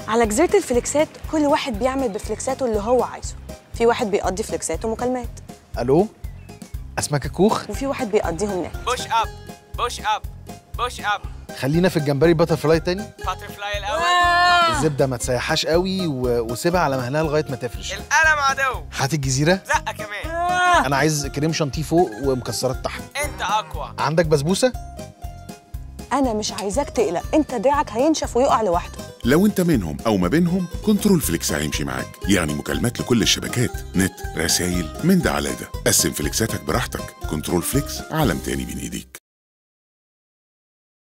على جزيره الفليكسات كل واحد بيعمل بفليكساته اللي هو عايزه في واحد بيقضي فليكساته مكالمات الو اسماك الكوخ وفي واحد بيقضيهم نت بوش اب بوش اب بوش اب خلينا في الجمبري باتر فلاي تاني باترفلاي الاول الزبده ما تسيحهاش قوي و... وسيبها على مهلها لغايه ما تفرش القلم عدو هات الجزيره زقه كمان انا عايز كريم شانتيه فوق ومكسرات تحت انت اقوى عندك بسبوسه انا مش عايزاك تقلق انت دراعك هينشف ويقع لوحده لو انت منهم او ما بينهم كنترول فليكس هيمشي معاك يعني مكالمات لكل الشبكات نت رسايل من ده على ده قسم فليكساتك براحتك كنترول فليكس عالم تاني بين ايديك